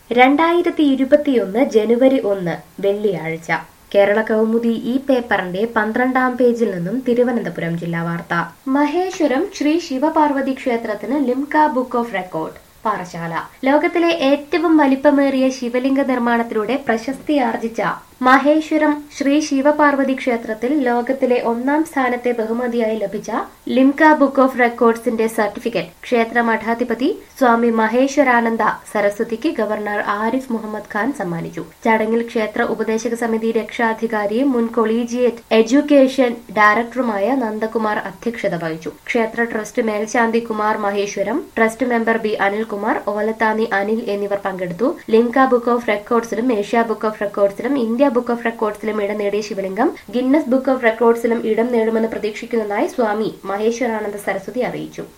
രണ്ടായിരത്തി ഇരുപത്തിയൊന്ന് ജനുവരി ഒന്ന് വെള്ളിയാഴ്ച കേരള കൗമുദി ഈ പേപ്പറിന്റെ പന്ത്രണ്ടാം പേജിൽ നിന്നും തിരുവനന്തപുരം ജില്ലാ വാർത്ത മഹേശ്വരം ശ്രീ ശിവപാർവതി ക്ഷേത്രത്തിന് Limca book of record Parassala ലോകത്തിലെ ഏറ്റവും വലിപ്പമേറിയ ശിവലിംഗ നിർമ്മാണത്തിലൂടെ പ്രശസ്തി ആർജിച്ച മഹേശ്വരം ശ്രീ ശിവപാർവതി ക്ഷേത്രത്തിൽ ലോകത്തിലെ ഒന്നാം സ്ഥാനത്തെ ബഹുമതിയായി ലഭിച്ച ലിംക ബുക്ക് ഓഫ് റെക്കോർഡ്സിന്റെ സർട്ടിഫിക്കറ്റ് ക്ഷേത്ര മഠാധിപതി സ്വാമി മഹേശ്വരാനന്ദ സരസ്വതിക്ക് ഗവർണർ ആരിഫ് മുഹമ്മദ് ഖാൻ സമ്മാനിച്ചു ചടങ്ങിൽ ക്ഷേത്ര ഉപദേശക സമിതി രക്ഷാധികാരിയും മുൻ കൊളീജിയേറ്റ് എഡ്യൂക്കേഷൻ ഡയറക്ടറുമായ നന്ദകുമാർ അധ്യക്ഷത വഹിച്ചു ക്ഷേത്ര ട്രസ്റ്റ് മേൽശാന്തി Kumar Maheswaram trust member B Anilkumar Olathani Anil എന്നിവർ പങ്കെടുത്തു ലിംക ബുക്ക് ഓഫ് റെക്കോർഡ്സിലും ഏഷ്യ ബുക്ക് ഓഫ് റെക്കോർഡ്സിലും ഇന്ത്യ ബുക്ക് ഓഫ് റെക്കോർഡ്സിലും ഇടം നേടിയ ശിവലിംഗം ഗിന്നസ് ബുക്ക് ഓഫ് റെക്കോർഡ്സിലും ഇടം നേടുമെന്ന് പ്രതീക്ഷിക്കുന്നതായി സ്വാമി മഹേശ്വരാനന്ദ സരസ്വതി അറിയിച്ചു